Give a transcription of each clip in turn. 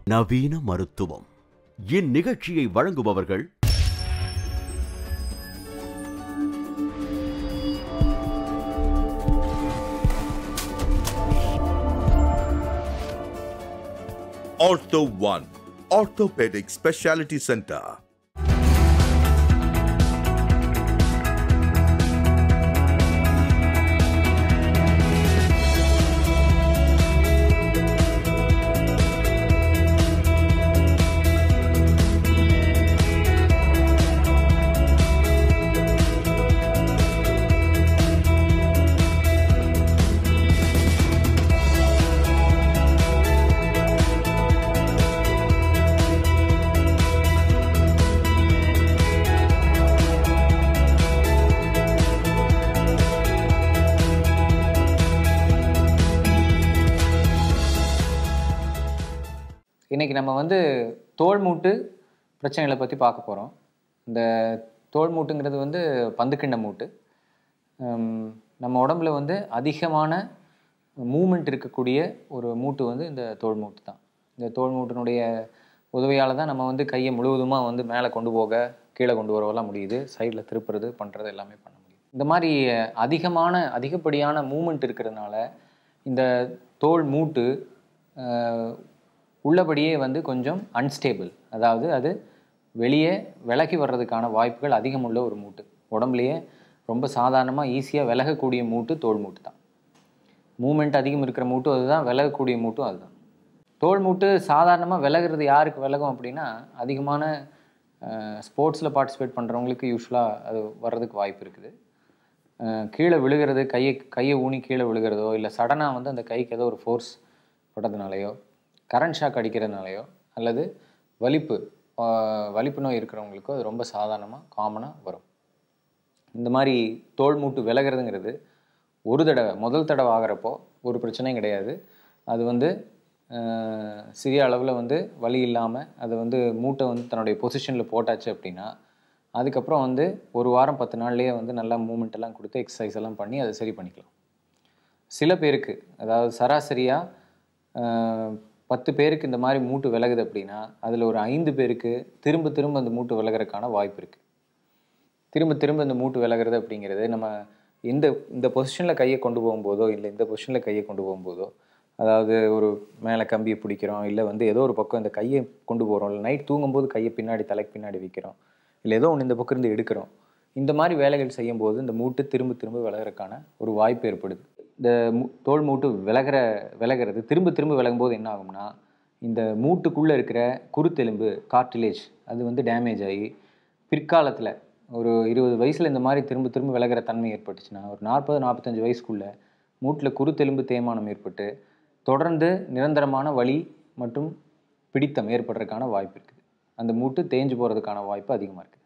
நவீன மருத்துவம் இந்நிகழ்ச்சியை வழங்குபவர்கள் Ortho One, Orthopedic Specialty Center. இன்னைக்கு நம்ம வந்து தோல் மூட்டு பிரச்சனைகளை பற்றி பார்க்க போகிறோம் இந்த தோல் மூட்டுங்கிறது வந்து பந்துக்கிண்ட மூட்டு ஹம், நம்ம உடம்புல வந்து அதிகமான மூமெண்ட் இருக்கக்கூடிய ஒரு மூட்டு வந்து இந்த தோல் மூட்டு தான் இந்த தோல் மூட்டினுடைய உதவியால் தான் நம்ம வந்து கையை முழுவதுமாக வந்து மேலே கொண்டு போக கீழே கொண்டு வரவெல்லாம் முடியுது சைடில் திருப்புறது பண்ணுறது எல்லாமே பண்ண முடியும் இந்த மாதிரி அதிகமான அதிகப்படியான மூமெண்ட் இருக்கிறதுனால இந்த தோல் மூட்டு அஹ், உள்ளபடியே வந்து கொஞ்சம் அன்ஸ்டேபிள் அதாவது அது வெளியே விலகி வர்றதுக்கான வாய்ப்புகள் அதிகம் உள்ள ஒரு மூட்டு உடம்புலையே ரொம்ப சாதாரணமாக ஈஸியாக விலகக்கூடிய மூட்டு தோல் மூட்டு தான் மூமெண்ட் அதிகம் இருக்கிற மூட்டும் அதுதான் விலகக்கூடிய மூட்டும் அதுதான் தோல் மூட்டு சாதாரணமாக விலகிறது யாருக்கு விலகும் அப்படின்னா அதிகமான ஸ்போர்ட்ஸில் பார்ட்டிசிபேட் பண்ணுறவங்களுக்கு யூஸ்வலாக அது வர்றதுக்கு வாய்ப்பு இருக்குது அஹ் கீழே விழுகிறது கையை கையை ஊனி கீழே விழுகிறதோ இல்லை சடனாக வந்து அந்த கைக்கு ஏதோ ஒரு ஃபோர்ஸ் படுறதுனாலையோ கரண்ட் ஷாக் அடிக்கிறதுனாலையோ அல்லது வலிப்பு அஹ் வலிப்பு நோய் இருக்கிறவங்களுக்கோ அது ரொம்ப சாதாரணமாக காமனாக வரும் இந்த மாதிரி தோல் மூட்டு விலகிறதுங்கிறது ஒரு தடவை முதல் தடவை ஆகிறப்போ ஒரு பிரச்சனையும் கிடையாது அது வந்து அஹ், சிறிய அளவில் வந்து வலி இல்லாமல் அது வந்து மூட்டை வந்து தன்னுடைய பொசிஷனில் போட்டாச்சு அப்படின்னா அதுக்கப்புறம் வந்து ஒரு வாரம் பத்து நாள்லேயே வந்து நல்லா மூமெண்ட் எல்லாம் கொடுத்து எக்ஸசைஸ் எல்லாம் பண்ணி அதை சரி பண்ணிக்கலாம் சில பேருக்கு அதாவது சராசரியாக பத்து பேருக்கு இந்த மாதிரி மூட்டு விலகுது அப்படின்னா அதில் ஒரு ஐந்து பேருக்கு திரும்ப திரும்ப அந்த மூட்டு விலகிறதுக்கான வாய்ப்பு இருக்குது திரும்ப திரும்ப இந்த மூட்டு விலகிறது அப்படிங்கிறது நம்ம இந்த இந்த பொசிஷனில் கையை கொண்டு போகும்போதோ இல்லை இந்த பொசிஷனில் கையை கொண்டு போகும்போதோ அதாவது ஒரு மேலே கம்பியை பிடிக்கிறோம் இல்லை வந்து ஏதோ ஒரு பக்கம் இந்த கையை கொண்டு போகிறோம் இல்லை நைட் தூங்கும்போது கையை பின்னாடி தலைக்கு பின்னாடி வைக்கிறோம் இல்லை ஏதோ ஒன்று இந்த பக்கம் இருந்து எடுக்கிறோம் இந்த மாதிரி வேலைகள் செய்யும்போது இந்த மூட்டு திரும்ப திரும்ப விலகிறதுக்கான ஒரு வாய்ப்பு ஏற்படுது இந்த மூ- தோல் மூட்டு விலகிற விலகிறது திரும்ப திரும்ப விலகும்போது என்ன ஆகும்னா இந்த மூட்டுக்குள்ளே இருக்கிற குருத்தெலும்பு கார்டிலேஜ் அது வந்து டேமேஜ் ஆகி பிற்காலத்தில் ஒரு இருபது வயசில் இந்த மாதிரி திரும்ப திரும்ப விலகிற தன்மை ஏற்பட்டுச்சுன்னா ஒரு நாற்பது நாற்பத்தஞ்சு வயசுக்குள்ளே மூட்டில் குருத்தெலும்பு தேய்மானம் ஏற்பட்டு தொடர்ந்து நிரந்தரமான வலி மற்றும் பிடித்தம் ஏற்படுறதுக்கான வாய்ப்பு இருக்குது அந்த மூட்டு தேஞ்சு போகிறதுக்கான வாய்ப்பு அதிகமாக இருக்குது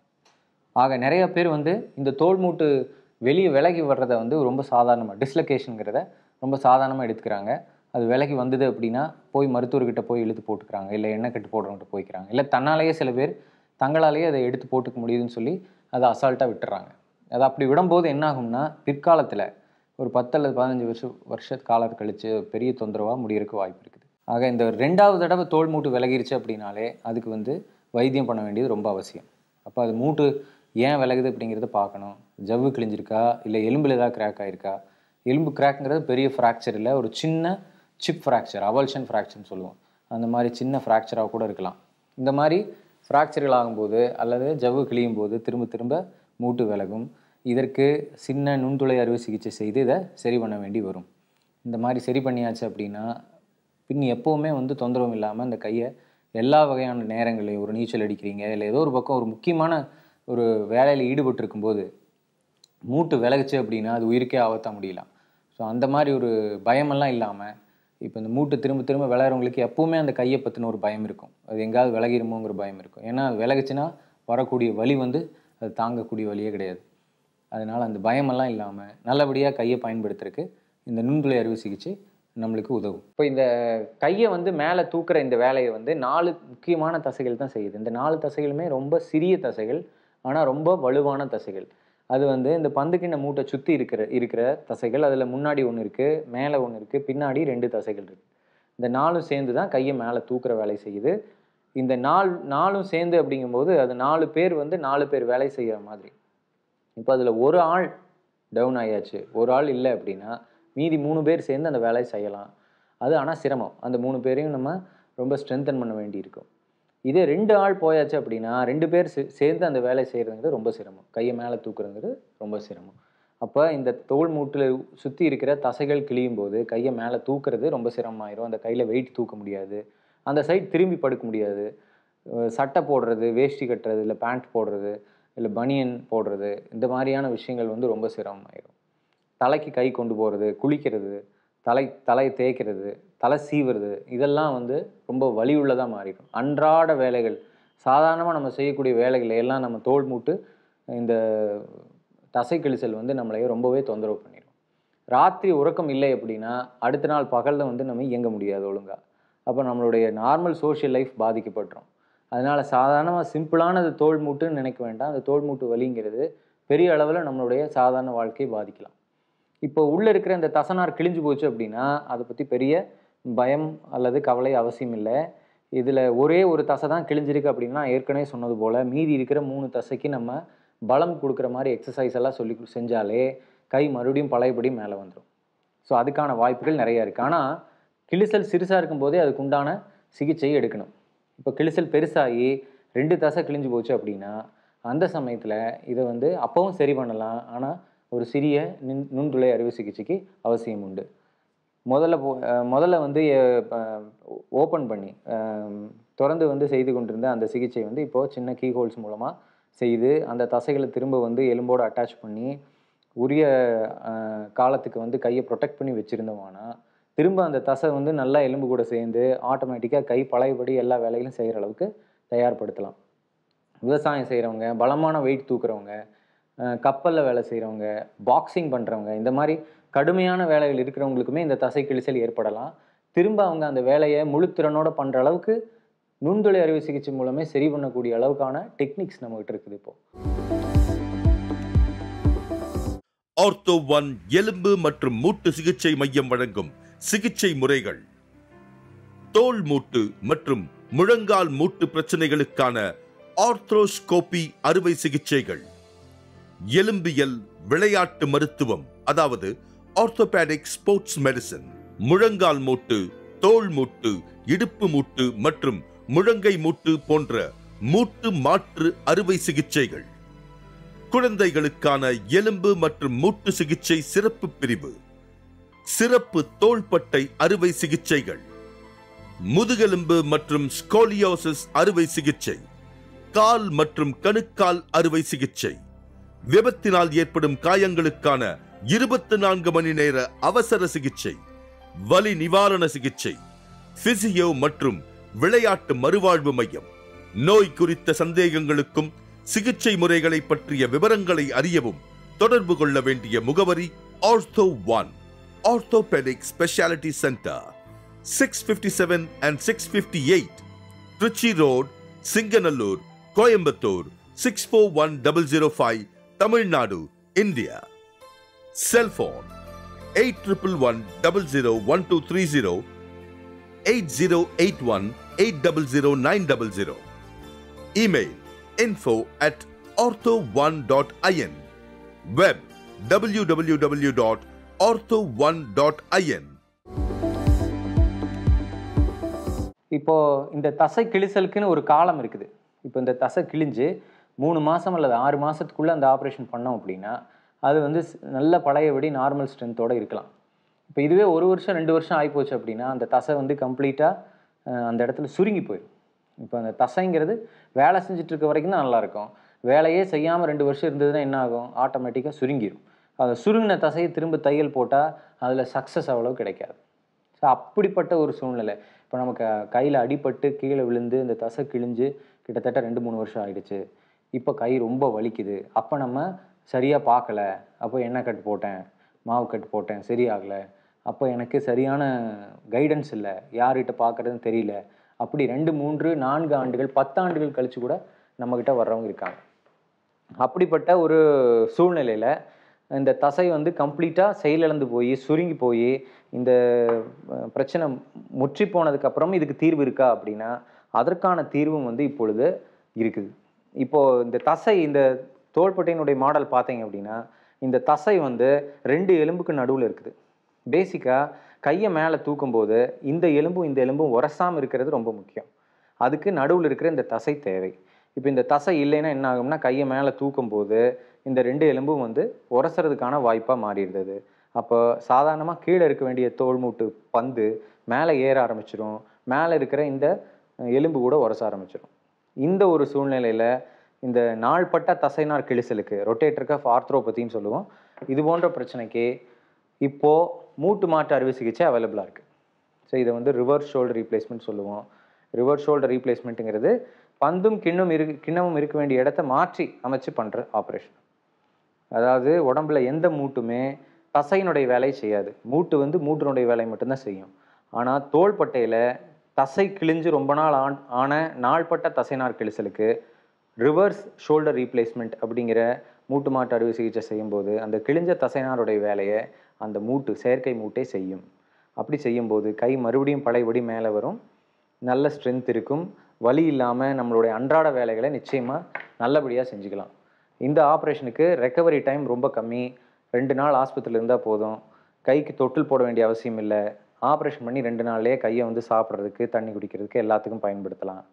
ஆக நிறைய பேர் வந்து இந்த தோல் மூட்டு வெளியே விலகி வர்றதை வந்து ரொம்ப சாதாரணமாக டிஸ்லொகேஷனுங்கிறத ரொம்ப சாதாரணமாக எடுத்துக்கிறாங்க அது விலகி வந்தது அப்படின்னா போய் மருத்துவர்கிட்ட போய் இழுத்து போட்டுக்கிறாங்க இல்லை எண்ணெய் கட்டு போடுறவங்கிட்ட போய்க்கிறாங்க இல்லை தன்னாலேயே சில பேர் தங்களாலேயே அதை எடுத்து போட்டுக்க முடியுதுன்னு சொல்லி அதை அசால்ட்டாக விட்டுறாங்க அது அப்படி விடும்போது என்ன ஆகும்னா பிற்காலத்தில் ஒரு பத்து அல்லது பதினஞ்சு வருஷம் வருஷ காலம் கழிச்சு பெரிய தொந்தரவாக முடியறதுக்கு வாய்ப்பு இருக்குது ஆக இந்த ரெண்டாவது தடவை தோல் மூட்டு விலகிருச்சு அப்படின்னாலே அதுக்கு வந்து வைத்தியம் பண்ண வேண்டியது ரொம்ப அவசியம் அப்போ அது மூட்டு ஏன் விலகுது அப்படிங்கிறத பார்க்கணும் ஜவ்வு கிழிஞ்சிருக்கா இல்லை எலும்பில் ஏதாவது கிராக் ஆயிருக்கா எலும்பு கிராக்ங்கிறது பெரிய ஃப்ராக்சர் இல்லை ஒரு சின்ன சிப் ஃப்ராக்சர் அவல்ஷன் ஃப்ராக்சர்னு சொல்லுவோம் அந்த மாதிரி சின்ன ஃப்ராக்சராக கூட இருக்கலாம் இந்த மாதிரி ஃப்ராக்சர்கள் ஆகும்போது அல்லது ஜவ்வு கிழியும் போது திரும்ப திரும்ப மூட்டு விலகும் இதற்கு சின்ன நுண்துளை அறுவை சிகிச்சை செய்து இதை சரி பண்ண வேண்டி வரும் இந்த மாதிரி சரி பண்ணியாச்சு அப்படின்னா பின் எப்போவுமே வந்து தொந்தரவும் இல்லாமல் இந்த கையை எல்லா வகையான நேரங்களையும் ஒரு நீச்சல் அடிக்கிறீங்க இல்லை ஏதோ ஒரு பக்கம் ஒரு முக்கியமான ஒரு வேலையில் ஈடுபட்டு இருக்கும்போது மூட்டு விலகுச்சு அப்படின்னா அது உயிருக்கே ஆபத்தா முடியலாம் ஸோ அந்த மாதிரி ஒரு பயமெல்லாம் இல்லாமல் இப்போ இந்த மூட்டு திரும்ப திரும்ப விளையாடுறவங்களுக்கு எப்போவுமே அந்த கையை பற்றின ஒரு பயம் இருக்கும் அது எங்கேயாவது விலகிருமோங்கிற பயம் இருக்கும் ஏன்னா அது விலகுச்சுன்னா வரக்கூடிய வலி வந்து அது தாங்கக்கூடிய வலியே கிடையாது அதனால் அந்த பயமெல்லாம் இல்லாமல் நல்லபடியாக கையை பயன்படுத்துறதுக்கு இந்த நுண்துளை அறுவை சிகிச்சை நம்மளுக்கு உதவும் இப்போ இந்த கையை வந்து மேலே தூக்குற இந்த வேலையை வந்து நாலு முக்கியமான தசைகள் தான் செய்யுது இந்த நாலு தசைகளுமே ரொம்ப சிறிய தசைகள் ஆனால் ரொம்ப வலுவான தசைகள் அது வந்து இந்த பந்துக்கிண்ண மூட்டை சுற்றி இருக்கிற இருக்கிற தசைகள் அதில் முன்னாடி ஒன்று இருக்குது மேலே ஒன்று இருக்குது பின்னாடி ரெண்டு தசைகள் இருக்குது இந்த நாலும் சேர்ந்து தான் கையை மேலே தூக்குற வேலை செய்யுது இந்த நாள் நாலும் சேர்ந்து அப்படிங்கும்போது அது நாலு பேர் வந்து நாலு பேர் வேலை செய்கிற மாதிரி இப்போ அதில் ஒரு ஆள் டவுன் ஆயாச்சு ஒரு ஆள் இல்லை அப்படின்னா மீதி மூணு பேர் சேர்ந்து அந்த வேலையை செய்யலாம் அது ஆனால் சிரமம் அந்த மூணு பேரையும் நம்ம ரொம்ப ஸ்ட்ரென்தன் பண்ண வேண்டியிருக்கும் இதே ரெண்டு ஆள் போயாச்சு அப்படின்னா ரெண்டு பேர் சே- சேர்ந்து அந்த வேலையை செய்கிறதுங்கிறது ரொம்ப சிரமம் கையை மேலே தூக்குறதுங்கிறது ரொம்ப சிரமம் அப்போ இந்த தோல் மூட்டில் சுற்றி இருக்கிற தசைகள் கிழியும் போது கையை மேலே தூக்குறது ரொம்ப சிரமமாயிரும் அந்த கையில் வெயிட் தூக்க முடியாது அந்த சைடு திரும்பி படுக்க முடியாது அஹ் சட்டை போடுறது வேஷ்டி கட்டுறது இல்லை பேண்ட் போடுறது இல்லை பனியன் போடுறது இந்த மாதிரியான விஷயங்கள் வந்து ரொம்ப சிரமமாயிரும் தலைக்கு கை கொண்டு போகிறது குளிக்கிறது தலை தலையை தேய்க்கிறது தலை சீவுறது இதெல்லாம் வந்து ரொம்ப வலி உள்ளதாக மாறிடும் அன்றாட வேலைகள் சாதாரணமாக நம்ம செய்யக்கூடிய வேலைகளை எல்லாம் நம்ம தோல் மூட்டு இந்த தசை கிழிசல் வந்து நம்மளைய ரொம்பவே தொந்தரவு பண்ணிடும் ராத்திரி உறக்கம் இல்லை அப்படின்னா அடுத்த நாள் பகலில் வந்து நம்ம இயங்க முடியாது ஒழுங்கா அப்போ நம்மளுடைய நார்மல் சோஷியல் லைஃப் பாதிக்கப்பட்டுரும் அதனால் சாதாரணமாக சிம்பிளானது தோல் மூட்டுன்னு நினைக்க வேண்டாம் அந்த தோல் மூட்டு வலிங்கிறது பெரிய அளவில் நம்மளுடைய சாதாரண வாழ்க்கையை பாதிக்கலாம் இப்போ உள்ளே இருக்கிற இந்த தசனார் கிழிஞ்சு போச்சு அப்படின்னா அதை பற்றி பெரிய பயம் அல்லது கவலை அவசியம் இல்லை இதில் ஒரே ஒரு தசை தான் கிழிஞ்சிருக்கு அப்படின்னா ஏற்கனவே சொன்னது போல் மீதி இருக்கிற மூணு தசைக்கு நம்ம பலம் கொடுக்குற மாதிரி எக்ஸசைஸ் எல்லாம் சொல்லி கு- செஞ்சாலே கை மறுபடியும் பழையபடி மேலே வந்துடும் ஸோ அதுக்கான வாய்ப்புகள் நிறைய இருக்குது ஆனால் கிழிசல் சிறுசாக இருக்கும்போதே அதுக்கு உண்டான சிகிச்சையை எடுக்கணும் இப்போ கிழிசல் பெருசாகி ரெண்டு தசை கிழிஞ்சு போச்சு அப்படின்னா அந்த சமயத்தில் இதை வந்து அப்பவும் சரி பண்ணலாம் ஆனால் ஒரு சிறிய நின் நுண்துளை அறுவை சிகிச்சைக்கு அவசியம் உண்டு முதல்ல போ அஹ் முதல்ல வந்து ஓப்பன் பண்ணி அஹ் திறந்து வந்து செய்து கொண்டிருந்த அந்த சிகிச்சை வந்து இப்போது சின்ன கீ ஹோல்ஸ் மூலமாக செய்து அந்த தசைகளை திரும்ப வந்து எலும்போடு அட்டாச் பண்ணி உரிய அஹ், காலத்துக்கு வந்து கையை ப்ரொடெக்ட் பண்ணி வச்சுருந்தோம்னா திரும்ப அந்த தசை வந்து நல்லா எலும்பு கூட சேர்ந்து ஆட்டோமேட்டிக்காக கை பழையபடி எல்லா வேலைகளும் செய்கிற அளவுக்கு தயார்படுத்தலாம் விவசாயம் செய்கிறவங்க பலமான வெயிட் தூக்குறவங்க கப்பலில் வேலை செய்கிறவங்க பாக்ஸிங் பண்ணுறவங்க இந்த மாதிரி கடுமையான வேலைகள் இருக்கிறவங்களுக்குமே இந்த தசை கிழிசல் ஏற்படலாம் திரும்ப அவங்க அந்த வேலையை முழுத்திறனோட பண்ணுற அளவுக்கு நுண்துளை அறுவை சிகிச்சை மூலமே சரி பண்ணக்கூடிய அளவுக்கான டெக்னிக்ஸ் நம்மகிட்ட இருக்குது இப்போ ஆர்த்தோ ஒன் எலும்பு மற்றும் மூட்டு சிகிச்சை மையம் வழங்கும் சிகிச்சை முறைகள் தோல் மூட்டு மற்றும் முழங்கால் மூட்டு பிரச்சனைகளுக்கான ஆர்த்ரோஸ்கோபி அறுவை சிகிச்சைகள் எலும்பியல் விளையாட்டு மருத்துவம் அதாவது ஆர்த்தோபேடிக் ஸ்போர்ட்ஸ் மெடிசின் முழங்கால் மூட்டு தோள் மூட்டு இடுப்பு மூட்டு மற்றும் முழங்கை மூட்டு போன்ற மூட்டு மாற்று அறுவை சிகிச்சைகள் குழந்தைகளுக்கான எலும்பு மற்றும் மூட்டு சிகிச்சை சிறப்பு பிரிவு சிறப்பு தோள்பட்டை அறுவை சிகிச்சைகள் முதுகெலும்பு மற்றும் ஸ்கோலியோசிஸ் அறுவை சிகிச்சை கால் மற்றும் கணுக்கால் அறுவை சிகிச்சை விபத்தினால் ஏற்படும் காயங்களுக்கான இருபத்தி நான்கு மணி நேர அவசர சிகிச்சை வலி நிவாரண சிகிச்சை பிசியோ மற்றும் விளையாட்டு மறுவாழ்வு மையம் நோய் குறித்த சந்தேகங்களுக்கும் சிகிச்சை முறைகளை பற்றிய விவரங்களை அறியவும் தொடர்பு கொள்ள வேண்டிய முகவரி Ortho One orthopaedic speciality centre six fifty seven and six fifty eight Trichy road Singanallur Coimbatore six four one double zero five Tamil Nadu India cellphone eight triple one double zero one two three zero eight zero eight one eight double zero nine double zero email info at ortho1.in web www.ortho1.in இப்போ இந்த தசை கிழிசலுக்குன்னு ஒரு காலம் இருக்குது இப்போ இந்த தசை கிழிஞ்சு மூணு மாதம் அல்லது ஆறு மாதத்துக்குள்ளே அந்த ஆப்ரேஷன் பண்ணோம் அப்படின்னா அது வந்து ஸ்- நல்ல பழையபடி நார்மல் ஸ்ட்ரென்த்தோடு இருக்கலாம் இப்போ இதுவே ஒரு வருஷம் ரெண்டு வருஷம் ஆகிப்போச்சு அப்படின்னா அந்த தசை வந்து கம்ப்ளீட்டாக அந்த இடத்துல சுருங்கி போயிடும் இப்போ அந்த தசைங்கிறது வேலை செஞ்சுட்டு இருக்க வரைக்கும் தான் நல்லாயிருக்கும் வேலையே செய்யாமல் ரெண்டு வருஷம் இருந்ததுன்னா என்ன ஆகும் ஆட்டோமேட்டிக்காக சுருங்கிடும் அந்த சுருங்கின தசையை திரும்ப தையல் போட்டால் அதில் சக்ஸஸ் அவ்வளவு கிடைக்காது ஸோ அப்படிப்பட்ட ஒரு சூழ்நிலை இப்போ நமக்கு கையில் அடிபட்டு கீழே விழுந்து இந்த தசை கிழிஞ்சு கிட்டத்தட்ட ரெண்டு மூணு வருஷம் ஆயிடுச்சு இப்போ கை ரொம்ப வலிக்குது அப்போ நம்ம சரியாக பார்க்கல அப்போ எண்ணெய் கட்டு போட்டேன் மாவு கட்டு போட்டேன் சரியாகலை அப்போ எனக்கு சரியான கைடன்ஸ் இல்லை யார்கிட்ட பார்க்குறதுன்னு தெரியல அப்படி ரெண்டு மூன்று நான்கு ஆண்டுகள் பத்தாண்டுகள் கழிச்சு கூட நம்மக்கிட்ட வர்றவங்க இருக்காங்க அப்படிப்பட்ட ஒரு சூழ்நிலையில் இந்த தசை வந்து கம்ப்ளீட்டாக செயலிழந்து போய் சுருங்கி போய் இந்த அஹ், பிரச்சனை முற்றி போனதுக்கு அப்புறம் இதுக்கு தீர்வு இருக்கா அப்படின்னா அதற்கான தீர்வும் வந்து இப்பொழுது இருக்குது இப்போ இந்த தசை இந்த தோள்பட்டையினுடைய மாடல் பார்த்தீங்க அப்படின்னா இந்த தசை வந்து ரெண்டு எலும்புக்கு நடுவில் இருக்குது பேசிக்காக கையை மேலே தூக்கும்போது இந்த எலும்பும் இந்த எலும்பும் உரசாமல் இருக்கிறது ரொம்ப முக்கியம் அதுக்கு நடுவில் இருக்கிற இந்த தசை தேவை இப்போ இந்த தசை இல்லைன்னா என்ன ஆகும்னா கையை மேலே தூக்கும்போது இந்த ரெண்டு எலும்பும் வந்து உரசுறதுக்கான வாய்ப்பாக மாறிடுது அப்போ சாதாரணமாக கீழே இருக்க வேண்டிய தோள்மூட்டு பந்து மேலே ஏற ஆரம்பிச்சிடும் மேலே இருக்கிற இந்த அஹ், எலும்பு கூட உரச ஆரம்பிச்சிடும் இந்த ஒரு சூழ்நிலையில் இந்த நாள்பட்ட தசைநார் கிழிசலுக்கு ரொட்டேட்டர் கஃப் ஆர்த்ரோபதின்னு சொல்லுவோம் இது போன்ற பிரச்சனைக்கு இப்போது மூட்டு மாற்று அறுவை சிகிச்சை அவைலபிளாக இருக்குது ஸோ இதை வந்து ரிவர்ஸ் ஷோல்டர் ரீப்ளேஸ்மெண்ட் சொல்லுவோம் ரிவர்ஸ் ஷோல்டர் ரீப்ளேஸ்மெண்ட்டுங்கிறது பந்தும் கிண்ணும் இரு கிண்ணமும் இருக்க வேண்டிய இடத்த மாற்றி அமைச்சு பண்ணுற ஆப்ரேஷன் அதாவது உடம்புல எந்த மூட்டுமே தசையினுடைய வேலையை செய்யாது மூட்டு வந்து மூட்டினுடைய வேலையை மட்டும்தான் செய்யும் ஆனால் தோள்பட்டையில் தசை கிழிஞ்சு ரொம்ப நாள் ஆன் ஆன நாள்பட்ட தசைநார் கிழிசலுக்கு ரிவர்ஸ் ஷோல்டர் ரீப்ளேஸ்மெண்ட் அப்படிங்கிற மூட்டு மாட்டு அறுவை சிகிச்சை செய்யும்போது அந்த கிழிஞ்ச தசைநாருடைய வேலையை அந்த மூட்டு செயற்கை மூட்டே செய்யும் அப்படி செய்யும்போது கை மறுபடியும் பழையபடி மேலே வரும் நல்ல ஸ்ட்ரென்த் இருக்கும் வலி இல்லாமல் நம்மளுடைய அன்றாட வேலைகளை நிச்சயமாக நல்லபடியாக செஞ்சுக்கலாம் இந்த ஆப்ரேஷனுக்கு ரெக்கவரி டைம் ரொம்ப கம்மி ரெண்டு நாள் ஆஸ்பத்திரியில் இருந்தால் போதும் கைக்கு தொட்டில் போட வேண்டிய அவசியம் இல்லை ஆப்ரேஷன் பண்ணி ரெண்டு நாள்லேயே கையை வந்து சாப்பிட்றதுக்கு தண்ணி குடிக்கிறதுக்கு எல்லாத்துக்கும் பயன்படுத்தலாம்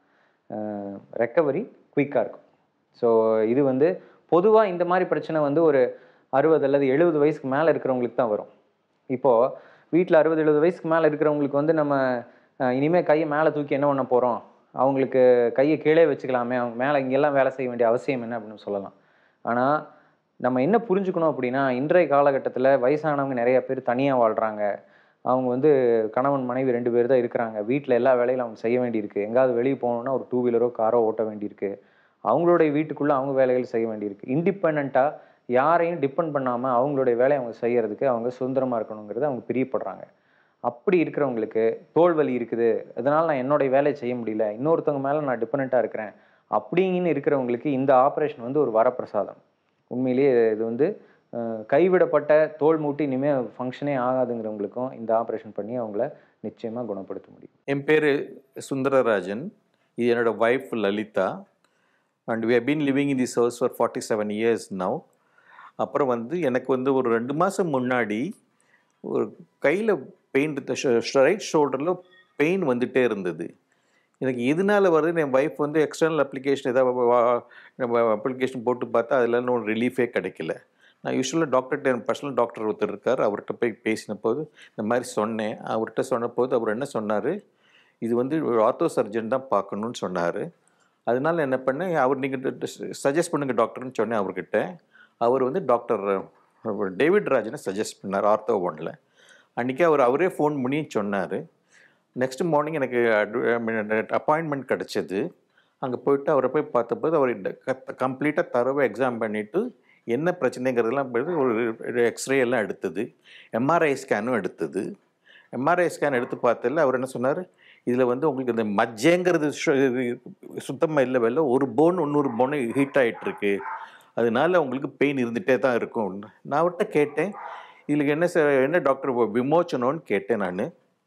ரெக்கவரி குயிக்காக இருக்கும் ஸோ இது வந்து பொதுவாக இந்த மாதிரி பிரச்சனை வந்து ஒரு அறுபது அல்லது எழுபது வயசுக்கு மேலே இருக்கிறவங்களுக்கு தான் வரும் இப்போது வீட்டில் அறுபது எழுபது வயசுக்கு மேலே இருக்கிறவங்களுக்கு வந்து நம்ம அஹ், இனிமே கையை மேலே தூக்கி என்ன பண்ண போகிறோம் அவங்களுக்கு கையை கீழே வச்சுக்கலாமே அவங்க மேலே இங்கெல்லாம் வேலை செய்ய வேண்டிய அவசியம் என்ன அப்படின்னு சொல்லலாம் ஆனால் நம்ம என்ன புரிஞ்சுக்கணும் அப்படின்னா இன்றைய காலகட்டத்தில் வயசானவங்க நிறைய பேர் தனியாக வாழ்கிறாங்க அவங்க வந்து கணவன் மனைவி ரெண்டு பேர் தான் இருக்கிறாங்க வீட்டில் எல்லா வேலையும் அவங்க செய்ய வேண்டியிருக்கு எங்காவது வெளியே போகணுன்னா ஒரு டூ வீலரோ காரோ ஓட்ட வேண்டியிருக்கு அவங்களுடைய வீட்டுக்குள்ளே அவங்க வேலைகள் செய்ய வேண்டியிருக்கு இண்டிபெண்ட்டாக யாரையும் டிபெண்ட் பண்ணாமல் அவங்களுடைய வேலையை அவங்க செய்யறதுக்கு அவங்க சுதந்திரமாக இருக்கணுங்கிறது அவங்க பிரியப்படுறாங்க அப்படி இருக்கிறவங்களுக்கு தோல் வலி இருக்குது அதனால் நான் என்னுடைய வேலையை செய்ய முடியல இன்னொருத்தவங்க மேலே நான் டிபெண்ட்டாக இருக்கிறேன் அப்படிங்கன்னு இருக்கிறவங்களுக்கு இந்த ஆப்ரேஷன் வந்து ஒரு வரப்பிரசாதம் உண்மையிலேயே இது வந்து அஹ், கைவிடப்பட்ட தோல் மூட்டு இனிமேல் ஃபங்க்ஷனே ஆகாதுங்கிறவங்களுக்கும் இந்த ஆப்ரேஷன் பண்ணி அவங்கள நிச்சயமாக குணப்படுத்த முடியும் என் பேர் சுந்தரராஜன் இது என்னோட wife Lalitha and we have been living in this house for forty seven years now அப்புறம் வந்து எனக்கு வந்து ஒரு ரெண்டு மாதம் முன்னாடி ஒரு கையில் பெயின் ரைட் ஷோல்டரில் பெயின் வந்துட்டே இருந்தது எனக்கு எதனால வருது என் ஒய்ஃப் வந்து எக்ஸ்டர்னல் அப்ளிகேஷன் ஏதாவது அப்ளிகேஷன் போட்டு பார்த்தா அதில் ஒரு ரிலீஃபே கிடைக்கல நான் யூஸ்வலாக டாக்டர்கிட்ட என் பர்சனல் டாக்டர் ஒருத்தர் இருக்கார் அவர்கிட்ட போய் பேசின போது இந்த மாதிரி சொன்னேன் அவர்கிட்ட சொன்ன போது அவர் என்ன சொன்னார் இது வந்து ஒரு ஆர்த்தோ சர்ஜன் தான் பார்க்கணுன்னு சொன்னார் அதனால என்ன பண்ணேன் அவர் நீங்கள் சஜஸ்ட் பண்ணுங்க டாக்டர்னு சொன்னேன் அவர்கிட்ட அவர் வந்து டாக்டர் டேவிட் ராஜனை சஜஸ்ட் பண்ணார் ஆர்த்தோ ஒன்ல அன்றைக்கி அவர் அவரே ஃபோன் பண்ணி சொன்னார் நெக்ஸ்ட் மார்னிங் எனக்கு அப்பாயின்மெண்ட் கிடச்சிது அங்கே போயிட்டு அவரை போய் பார்த்தபோது அவர் கம்ப்ளீட்டாக தரவை எக்ஸாம் பண்ணிவிட்டு என்ன பிரச்சனைங்கிறதெல்லாம் போயிட்டு ஒரு எக்ஸ்ரே எல்லாம் எடுத்தது எம்ஆர்ஐ ஸ்கேனும் எடுத்தது எம்ஆர்ஐ ஸ்கேன் எடுத்து பார்த்ததில் அவர் என்ன சொன்னார் இதில் வந்து உங்களுக்கு இந்த மஜ்ஜைங்கிறது சுத்தமாக இல்லை வெளில ஒரு போன் இன்னொரு போன் ஹீட் ஆகிட்டுருக்கு அதனால உங்களுக்கு பெயின் இருந்துகிட்டே தான் இருக்கும் நான் அவர்கிட்ட கேட்டேன் இதுக்கு என்ன சார் என்ன டாக்டர் விமோச்சனம்னு கேட்டேன் நான்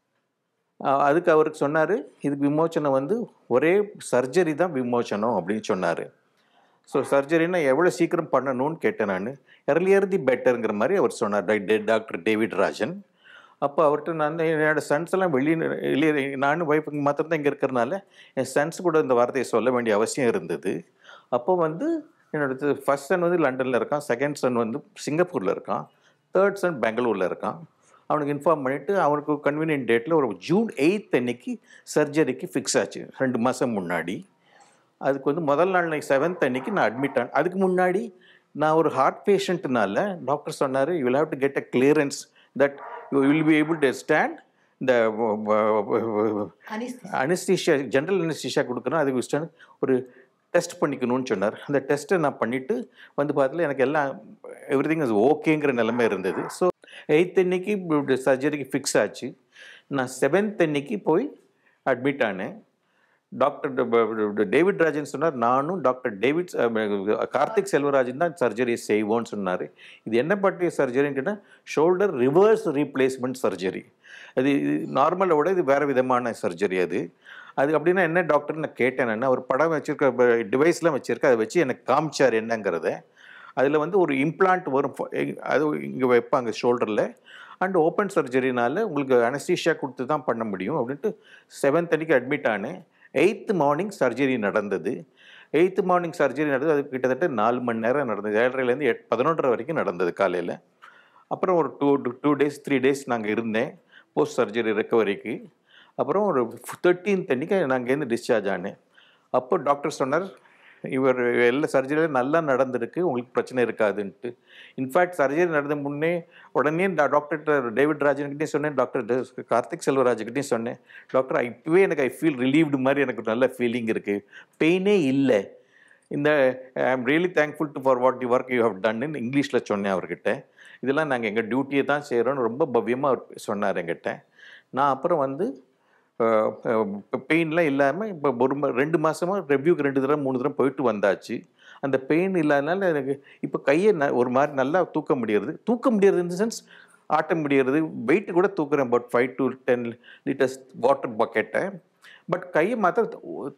அதுக்கு அவருக்கு சொன்னார் இதுக்கு விமோச்சனம் வந்து ஒரே சர்ஜரி தான் விமோச்சனம் அப்படின்னு சொன்னார் ஸோ சர்ஜரினா எவ்வளோ சீக்கிரம் பண்ணணும்னு கேட்டேன் நான் எர்லியர் தி பெட்டருங்கிற மாதிரி அவர் சொன்னார் டாக்டர் டேவிட் ராஜன் அப்போ அவர்கிட்ட நான் என்னோட சன்ஸ் எல்லாம் வெளியே வெளியே நானும் ஒய்ஃபுக்கு மாத்திரம் தான் இங்கே இருக்கிறனால என் சன்ஸ் கூட இந்த வார்த்தையை சொல்ல வேண்டிய அவசியம் இருந்தது அப்போ வந்து என்னோட ஃபர்ஸ்ட் சன் வந்து லண்டனில் இருக்கான் செகண்ட் சன் வந்து சிங்கப்பூரில் இருக்கான் தேர்ட் சன் பெங்களூரில் இருக்கான் அவனுக்கு இன்ஃபார்ம் பண்ணிவிட்டு அவனுக்கு கன்வீனியன்ட் டேட்டில் ஒரு ஜூன் எயித் அன்னைக்கு சர்ஜரிக்கு ஃபிக்ஸ் ஆச்சு ரெண்டு மாதம் முன்னாடி அதுக்கு வந்து முதல் நாள் அன்னைக்கு செவன்த் அன்னைக்கு நான் அட்மிட் ஆனேன் அதுக்கு முன்னாடி நான் ஒரு ஹார்ட் பேஷண்ட்னால டாக்டர் சொன்னார் you will have to get a clearance that you will be able to stand இந்த அனிஸ்தீஷியா ஜென்ரல் அனிஸ்தீஷியா கொடுக்குறோம் அதுக்கு ஸ்டாண்ட் ஒரு டெஸ்ட் பண்ணிக்கணும்னு சொன்னார் அந்த டெஸ்ட்டை நான் பண்ணிவிட்டு வந்து பார்த்தல எனக்கு எல்லாம் எவ்ரி திங் இஸ் ஓகேங்கிற நிலைமை இருந்தது ஸோ எயித் அன்னைக்கு சர்ஜரிக்கு ஃபிக்ஸ் ஆச்சு நான் செவன்த் அன்னைக்கு போய் அட்மிட் ஆனேன் டாக்டர் டேவிட் ராஜன் சொன்னார் நானும் டாக்டர் டேவிட் அஹ், கார்த்திக் செல்வராஜன் தான் சர்ஜரி செய்வோம்னு சொன்னார் இது என்ன பற்றிய சர்ஜரின்னு கேட்டால் ஷோல்டர் ரிவர்ஸ் ரீப்ளேஸ்மெண்ட் சர்ஜரி அது நார்மலை விட இது வேறு விதமான சர்ஜரி அது அது அப்படின்னா என்ன டாக்டர்னு நான் கேட்டேன் நான் அவர் படம் வச்சிருக்க டிவைஸ்லாம் வச்சிருக்க அதை வச்சு எனக்கு காமிச்சார் என்னங்கிறத அதில் வந்து ஒரு இம்ப்ளான்ட் வரும் ஃப- எ- அது இங்கே வைப்பாங்க ஷோல்டரில் அண்ட் ஓப்பன் சர்ஜரினால உங்களுக்கு அனஸ்தீஷியா கொடுத்து தான் பண்ண முடியும் அப்படின்ட்டு செவன்த் அன்னைக்கு அட்மிட் ஆனேன் எயித்து மார்னிங் சர்ஜரி நடந்தது எயித்து மார்னிங் சர்ஜரி நடந்தது அது கிட்டத்தட்ட நாலு மணி நேரம் நடந்தது ஏழரைலேருந்து எட் பதினொன்றரை வரைக்கும் நடந்தது காலையில் அப்புறம் ஒரு two two days three days நாங்கள் இருந்தேன் போஸ்ட் சர்ஜரி ரெக்கவரிக்கு அப்புறம் ஒரு தேர்ட்டீன்த் அன்னைக்கு நான் அங்கேருந்து டிஸ்சார்ஜ் ஆனேன் அப்போ டாக்டர் சொன்னார் இவர் எல்லா சர்ஜரியும் நல்லா நடந்திருக்கு உங்களுக்கு பிரச்சனை இருக்காதுன்ட்டு இன்ஃபேக்ட் சர்ஜரி நடந்த முன்னே உடனே டாக்டர் டேவிட் ராஜன்கிட்டையும் சொன்னேன் டாக்டர் கார்த்திக் செல்வராஜ்கிட்டையும் சொன்னேன் டாக்டர் இப்போவே எனக்கு ஐ ஃபீல் ரிலீவ்டு மாதிரி எனக்கு நல்ல ஃபீலிங் இருக்குது பெயினே இல்லை இந்த I am really thankful to for what the work you have டன்னு இங்கிலீஷில் சொன்னேன் அவர்கிட்ட இதெல்லாம் நாங்கள் எங்கள் டியூட்டியை தான் செய்கிறோன்னு ரொம்ப பவ்யமாக அவர் சொன்னார் என்கிட்ட நான் அப்புறம் வந்து பெயின்லாம் இல்லாமல் இப்போ ஒரு ம- ரெண்டு மாதமாக ரெவ்யூக்கு ரெண்டு தடவை மூணு தடவை போயிட்டு வந்தாச்சு அந்த பெயின் இல்லாதனால எனக்கு இப்போ கையை ந ஒரு மாதிரி நல்லா தூக்க முடியறது தூக்க முடியறது இந்த சென்ஸ் ஆட்ட முடியறது வெயிட் கூட தூக்குறேன் but five to ten litres water பக்கெட்டை பட் கையை மாத்திரம்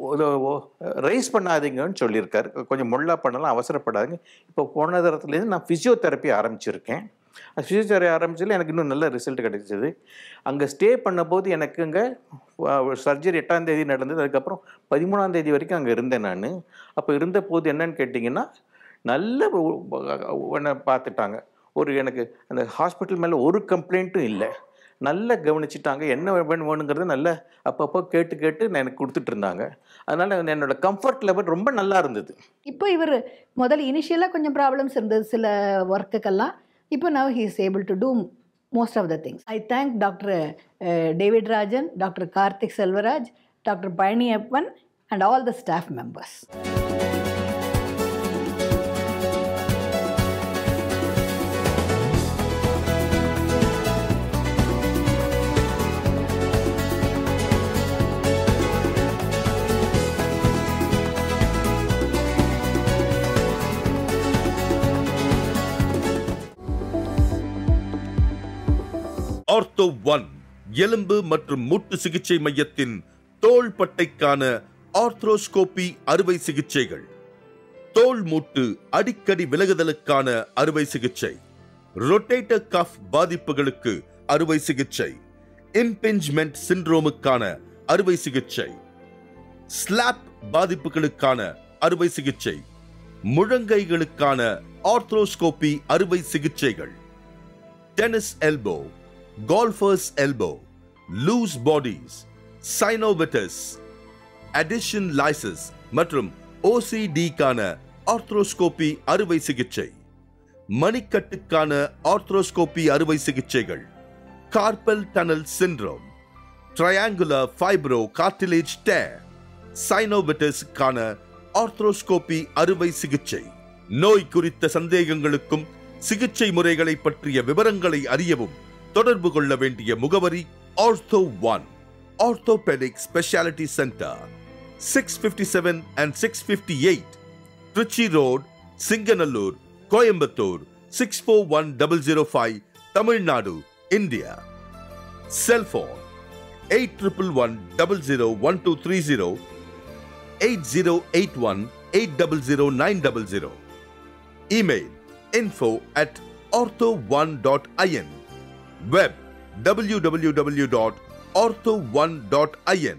ரைஸ் பண்ணாதீங்கன்னு சொல்லியிருக்காரு கொஞ்சம் முள்ளா பண்ணலாம் அவசரப்படாதீங்க இப்போ போன தரத்துலேருந்து நான் ஃபிசியோதெரப்பி ஆரம்பிச்சிருக்கேன் ஃபிசியோதெரப்பி ஆரம்பிச்சதுல எனக்கு இன்னும் நல்ல ரிசல்ட் கிடைச்சது அங்கே ஸ்டே பண்ணும்போது எனக்கு அங்கே சர்ஜரி எட்டாம் தேதி நடந்தது அதுக்கப்புறம் பதிமூணாம் தேதி வரைக்கும் அங்கே இருந்தேன் நான் அப்போ இருந்த போது என்னன்னு கேட்டிங்கன்னா நல்ல உன்னை பார்த்துட்டாங்க ஒரு எனக்கு அந்த ஹாஸ்பிட்டல் மேலே ஒரு கம்ப்ளைண்ட்டும் இல்லை நல்லா கவனிச்சிட்டாங்க என்ன வேணும் வேணுங்கிறத நல்லா அப்பப்போ கேட்டு கேட்டு நான் எனக்கு கொடுத்துட்டு இருந்தாங்க அதனால் என்னோட கம்ஃபர்ட் லெவல் ரொம்ப நல்லா இருந்தது இப்போ இவர் முதல்ல இனிஷியலாக கொஞ்சம் ப்ராப்ளம்ஸ் இருந்தது சில ஒர்க்குக்கெல்லாம் இப்போ now he is able to do most of the things I thank doctor David Rajan doctor Karthik Selvaraj doctor Palani Appan and all the staff members Ortho One எலும்பு மற்றும் மூட்டு சிகிச்சை மையத்தின் தோள்பட்டைக்கான ஆர்த்ரோஸ்கோபி அறுவை சிகிச்சைகள் தோள் மூட்டு அடிக்கடி விலகுதலுக்கான அறுவை சிகிச்சை ரொட்டேட்டர் கஃப் பாதிப்புகளுக்கு அறுவை சிகிச்சை இம்பிஞ்ச்மெண்ட் சிண்ட்ரோமுக்கான அறுவை சிகிச்சை ஸ்லாப் பாதிப்புகளுக்கான அறுவை சிகிச்சை முழங்கைகளுக்கான ஆர்த்ரோஸ்கோபி அறுவை சிகிச்சைகள் tennis elbow golfer's elbow loose bodies synovitis adhesion lysis மற்றும் ஓசிடிக்கான ஆர்த்ரோஸ்கோபி அறுவை சிகிச்சை மணிக்கட்டுக்கான ஆர்த்ரோஸ்கோபி அறுவை சிகிச்சைகள் carpal tunnel syndrome triangular fibro cartilage tear சைனோவிட்டஸுக்கான ஆர்த்ரோஸ்கோபி அறுவை சிகிச்சை நோய் குறித்த சந்தேகங்களுக்கும் சிகிச்சை முறைகளை பற்றிய விவரங்களை அறியவும் தொடர்பு கொள்ள வேண்டிய முகவரி Ortho One orthopaedic speciality centre six fifty seven and six fifty eight Trichy road Singanallur Coimbatore six four one double zero five Tamil Nadu India cellphone eight triple one double zero one two three zero eight zero eight one eight double zero nine double zero email info at ortho1.in web www.ortho1.in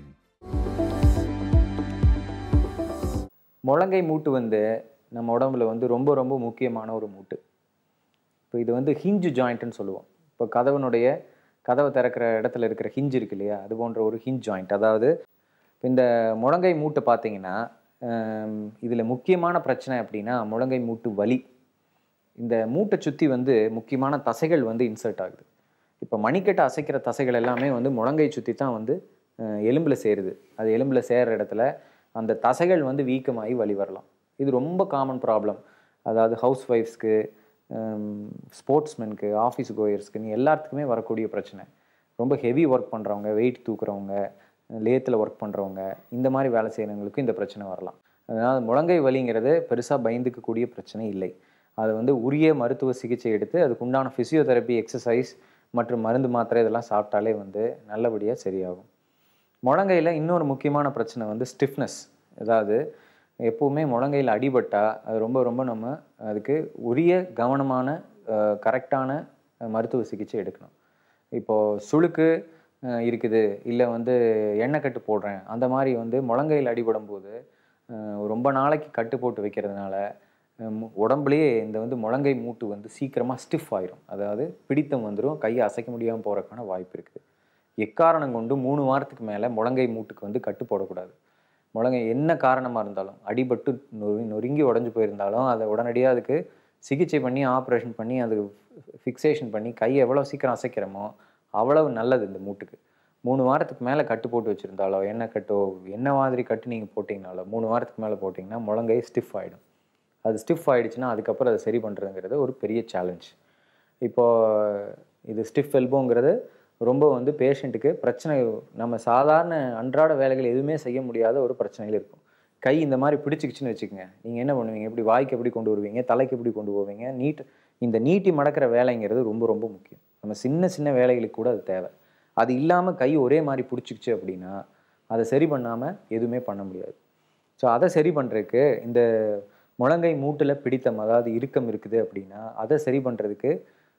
முழங்கை மூட்டு வந்து நம்ம உடம்புல வந்து ரொம்ப ரொம்ப முக்கியமான ஒரு மூட்டு இப்போ இது வந்து ஹிஞ்சு ஜாயிண்ட்னு சொல்லுவோம் இப்போ கதவனுடைய கதவை திறக்கிற இடத்துல இருக்கிற ஹிஞ்ச் இருக்கு இல்லையா அது போன்ற ஒரு ஹிஞ்ச் ஜாயிண்ட் அதாவது இப்போ இந்த முழங்கை மூட்டை பார்த்தீங்கன்னா இதில் முக்கியமான பிரச்சனை அப்படின்னா முழங்கை மூட்டு வலி இந்த மூட்டை சுற்றி வந்து முக்கியமான தசைகள் வந்து இன்சர்ட் ஆகுது இப்போ மணிக்கட்டை அசைக்கிற தசைகள் எல்லாமே வந்து முழங்கை சுற்றி தான் வந்து அஹ், எலும்புல சேருது அது எலும்புல சேர்ற இடத்துல அந்த தசைகள் வந்து வீக்கமாகி வலி வரலாம் இது ரொம்ப காமன் ப்ராப்ளம் அதாவது ஹவுஸ் ஒய்ஃப்ஸ்க்கு ஸ்போர்ட்ஸ்மென்க்கு ஆஃபீஸ் கோயர்ஸ்க்குன்னு எல்லாத்துக்குமே வரக்கூடிய பிரச்சனை ரொம்ப ஹெவி ஒர்க் பண்ணுறவங்க வெயிட் தூக்குறவங்க லேத்தில் ஒர்க் பண்ணுறவங்க இந்த மாதிரி வேலை செய்கிறவங்களுக்கும் இந்த பிரச்சனை வரலாம் அதனால் முழங்கை வலிங்கிறது பெருசாக பயந்துக்கக்கூடிய பிரச்சனை இல்லை அது வந்து உரிய மருத்துவ சிகிச்சை எடுத்து அதுக்கு உண்டான ஃபிசியோதெரப்பி எக்ஸசைஸ் மற்றும் மருந்து மாத்திரை இதெல்லாம் சாப்பிட்டாலே வந்து நல்லபடியாக சரியாகும் முழங்கையில் இன்னொரு முக்கியமான பிரச்சனை வந்து ஸ்டிஃப்னஸ் அதாவது எப்போவுமே முழங்கையில் அடிபட்டால் அது ரொம்ப ரொம்ப நம்ம அதுக்கு உரிய கவனமான கரெக்டான மருத்துவ சிகிச்சை எடுக்கணும் இப்போது சுளுக்கு அஹ், இருக்குது இல்லை வந்து எண்ணெய் கட்டு போடுறேன் அந்த மாதிரி வந்து முழங்கையில் அடிபடும் போது அஹ், ரொம்ப நாளைக்கு கட்டு போட்டு வைக்கிறதுனால அஹ், மு- உடம்புலயே இந்த வந்து முழங்கை மூட்டு வந்து சீக்கிரமாக ஸ்டிஃப் ஆயிரும் அதாவது பிடித்தம் வந்துடும் கையை அசைக்க முடியாமல் போகிறதுக்கான வாய்ப்பு இருக்குது எக்காரணம் கொண்டு மூணு வாரத்துக்கு மேலே முழங்கை மூட்டுக்கு வந்து கட்டு போடக்கூடாது முழங்கை என்ன காரணமாக இருந்தாலும் அடிபட்டு நொறு நொறுங்கி உடஞ்சி போயிருந்தாலும் அதை உடனடியாக அதுக்கு சிகிச்சை பண்ணி ஆப்ரேஷன் பண்ணி அது ஃபிக்சேஷன் பண்ணி கையை எவ்வளோ சீக்கிரம் அசைக்கிறோமோ அவ்வளவு நல்லது இந்த மூட்டுக்கு மூணு வாரத்துக்கு மேலே கட்டு போட்டு வச்சுருந்தாலோ என்ன கட்டோ என்ன மாதிரி கட்டு நீங்கள் போட்டிங்கனாலோ மூணு வாரத்துக்கு மேலே போட்டிங்கன்னா முழங்கை ஸ்டிஃப் ஆகிடும் அது ஸ்டிஃப் ஆயிடுச்சுன்னா அதுக்கப்புறம் அதை சரி பண்ணுறதுங்கிறது ஒரு பெரிய சேலஞ்ச் இப்போது இது ஸ்டிஃப் எல்போங்கிறது ரொம்ப வந்து பேஷண்ட்டுக்கு பிரச்சனை நம்ம சாதாரண அன்றாட வேலைகள் எதுவுமே செய்ய முடியாத ஒரு பிரச்சனைகள் இருக்கும் கை இந்த மாதிரி பிடிச்சிக்கிச்சுன்னு வச்சுக்கோங்க நீங்கள் என்ன பண்ணுவீங்க எப்படி வாய்க்கு எப்படி கொண்டு வருவீங்க தலைக்கு எப்படி கொண்டு போவீங்க நீட் இந்த நீட்டி மடக்கிற வேலைங்கிறது ரொம்ப ரொம்ப முக்கியம் நம்ம சின்ன சின்ன வேலைகளுக்கு கூட அது தேவை அது இல்லாமல் கை ஒரே மாதிரி பிடிச்சிக்கிச்சு அப்படின்னா அதை சரி பண்ணாமல் எதுவுமே பண்ண முடியாது ஸோ அதை சரி பண்ணுறதுக்கு இந்த முழங்கை மூட்டில் பிடித்தம் அதாவது இறுக்கம் இருக்குது அப்படின்னா அதை சரி பண்ணுறதுக்கு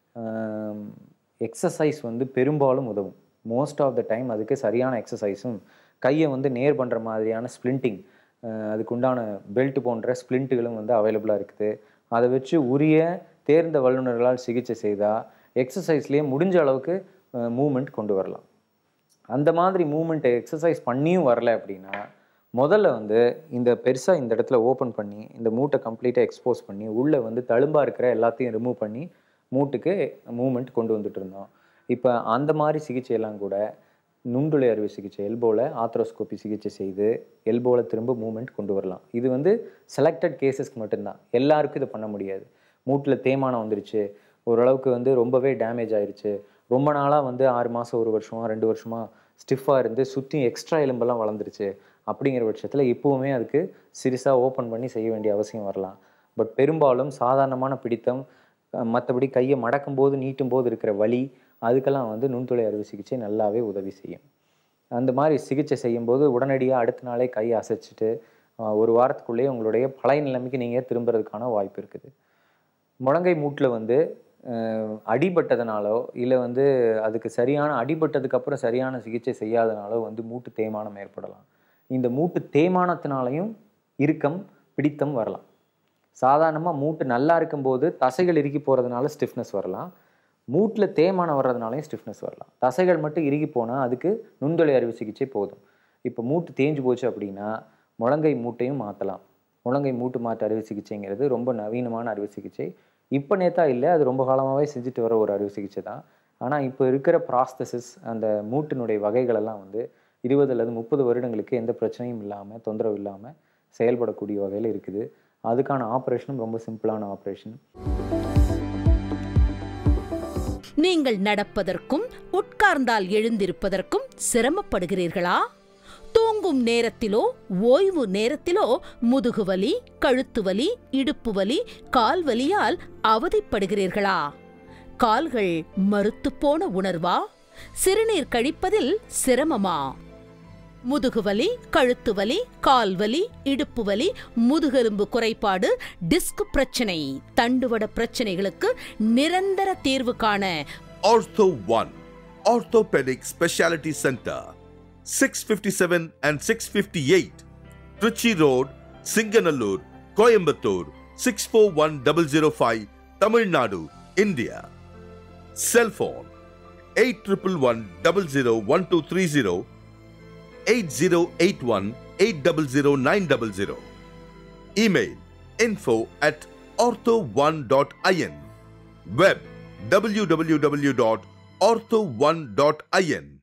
எக்ஸசைஸ் வந்து பெரும்பாலும் உதவும் மோஸ்ட் ஆஃப் த டைம் அதுக்கு சரியான எக்ஸசைஸும் கையை வந்து நேர் பண்ணுற மாதிரியான ஸ்ப்ளிண்டிங் அதுக்கு உண்டான பெல்ட் போன்ற ஸ்ப்ளிண்ட்டுகளும் வந்து அவைலபிளாக இருக்குது அதை வச்சு உரிய தேர்ந்த வல்லுநர்களால் சிகிச்சை செய்தால் எக்ஸசைஸ்லேயே முடிஞ்ச அளவுக்கு மூமெண்ட் கொண்டு வரலாம் அந்த மாதிரி மூமெண்ட்டை எக்ஸசைஸ் பண்ணியும் வரல அப்படின்னா முதல்ல வந்து இந்த பெருசாக இந்த இடத்துல ஓப்பன் பண்ணி இந்த மூட்டை கம்ப்ளீட்டாக எக்ஸ்போஸ் பண்ணி உள்ளே வந்து தழும்பாக இருக்கிற எல்லாத்தையும் ரிமூவ் பண்ணி மூட்டுக்கு மூமெண்ட் கொண்டு வந்துட்டு இருந்தோம் இப்போ அந்த மாதிரி சிகிச்சையெல்லாம் கூட நுண்டுளை அறுவை சிகிச்சை எல்போவில் ஆத்ரோஸ்கோபி சிகிச்சை செய்து எல்போவில் திரும்ப மூமெண்ட் கொண்டு வரலாம் இது வந்து செலக்டட் கேசஸ்க்கு மட்டும்தான் எல்லாருக்கும் இதை பண்ண முடியாது மூட்டில் தேய்மானம் வந்துருச்சு ஓரளவுக்கு வந்து ரொம்பவே டேமேஜ் ஆயிருச்சு ரொம்ப நாளாக வந்து ஆறு மாதம் ஒரு வருஷமா ரெண்டு வருஷமா ஸ்டிஃபாக இருந்து சுற்றி எக்ஸ்ட்ரா எலும்பெல்லாம் வளர்ந்துருச்சு அப்படிங்கிற பட்சத்தில் இப்போவுமே அதுக்கு சிறுசாக ஓப்பன் பண்ணி செய்ய வேண்டிய அவசியம் வரலாம் பட் பெரும்பாலும் சாதாரணமான பிடித்தம் மற்றபடி கையை மடக்கும் போது நீட்டும் போது இருக்கிற வலி அதுக்கெல்லாம் வந்து நுண்துளை அறுவை சிகிச்சை நல்லாவே உதவி செய்யும் அந்த மாதிரி சிகிச்சை செய்யும்போது உடனடியாக அடுத்த நாளே கையை அசைச்சிட்டு ஆஹ், ஒரு வாரத்துக்குள்ளேயே உங்களுடைய பழைய நிலைமைக்கு நீங்கள் திரும்புறதுக்கான வாய்ப்பு இருக்குது முழங்கை மூட்டில் வந்து அஹ், அடிபட்டதுனாலோ இல்லை வந்து அதுக்கு சரியான அடிபட்டதுக்கு அப்புறம் சரியான சிகிச்சை செய்யாதனாலோ வந்து மூட்டு தேய்மானம் ஏற்படலாம் இந்த மூட்டு தேய்மானத்தினாலையும் இறுக்கம் பிடித்தம் வரலாம் சாதாரணமாக மூட்டு நல்லா இருக்கும்போது தசைகள் இறுகி போகிறதுனால ஸ்டிஃப்னஸ் வரலாம் மூட்டில் தேய்மானம் வர்றதுனாலையும் ஸ்டிஃப்னஸ் வரலாம் தசைகள் மட்டும் இறுகி போனால் அதுக்கு நுண்துளை அறுவை சிகிச்சை போதும் இப்போ மூட்டு தேஞ்சு போச்சு அப்படின்னா முழங்கை மூட்டையும் மாற்றலாம் முழங்கை மூட்டு மாற்று அறுவை சிகிச்சைங்கிறது ரொம்ப நவீனமான அறுவை சிகிச்சை இப்போ நேத்தா இல்லை அது ரொம்ப காலமாகவே செஞ்சுட்டு வர ஒரு அறுவை சிகிச்சை தான் ஆனால் இப்போ இருக்கிற ப்ராஸ்தசிஸ் அந்த மூட்டினுடைய வகைகளெல்லாம் வந்து இருபது அல்லது முப்பது வருடங்களுக்கு எந்த பிரச்சனையும் இல்லாமல் தொந்தரவு இல்லாமல் செயல்படக்கூடிய வகையில் இருக்குது அதுக்கான ஆப்ரேஷனும் ரொம்ப சிம்பிளான ஆப்ரேஷன் நீங்கள் நடப்பதற்கும் உட்கார்ந்தால் எழுந்திருப்பதற்கும் சிரமப்படுகிறீர்களா தூங்கும் நேரத்திலோ ஓய்வு நேரத்திலோ முதுகுவலி கழுத்துவலி இடுப்பு வலி கால் வலியால் அவதிப்படுகிறீர்களா கால்கள் மறுத்துப் போன உணர்வா சிறுநீர் கழிப்பதில் சிரமமா முதுகுவலி கழுத்துவலி கால்வலி இடுப்பு வலி முதுகெலும்பு குறைபாடு டிஸ்க் பிரச்சனை தண்டுவட பிரச்சனைகளுக்கு நிரந்தர தீர்வு காண Ortho 1 Orthopedic Speciality Center 657 and 658 Trichy Road, Singanallur, Coimbatore 641005 Tamil Nadu, India. Cell phone 8111001230 8081 800900. Email info at ortho1.in. Web www.ortho1.in.